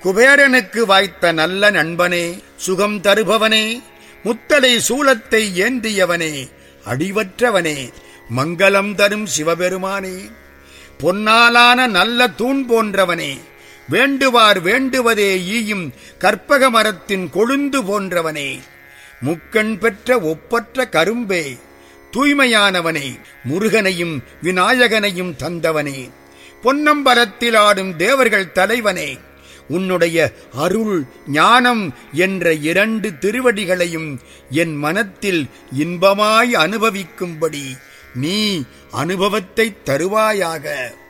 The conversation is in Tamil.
குபேரனுக்கு வாய்த்த நல்ல நண்பனே சுகம் தருபவனே முத்தலை சூலத்தை ஏந்தியவனே அடிவற்றவனே மங்களம் தரும் சிவபெருமானே பொன்னாலான நல்ல தூண் போன்றவனே வேண்டுவார் வேண்டுவதே ஈயும் கற்பக மரத்தின் கொழுந்து போன்றவனே முக்கண் பெற்ற ஒப்பற்ற கரும்பே தூய்மையானவனே முருகனையும் விநாயகனையும் தந்தவனே பொன்னம்பலத்தில் ஆடும் தேவர்கள் தலைவனே உன்னுடைய அருள் ஞானம் என்ற இரண்டு திருவடிகளையும் என் மனத்தில் இன்பமாய் அனுபவிக்கும்படி நீ அனுபவத்தைத் தருவாயாக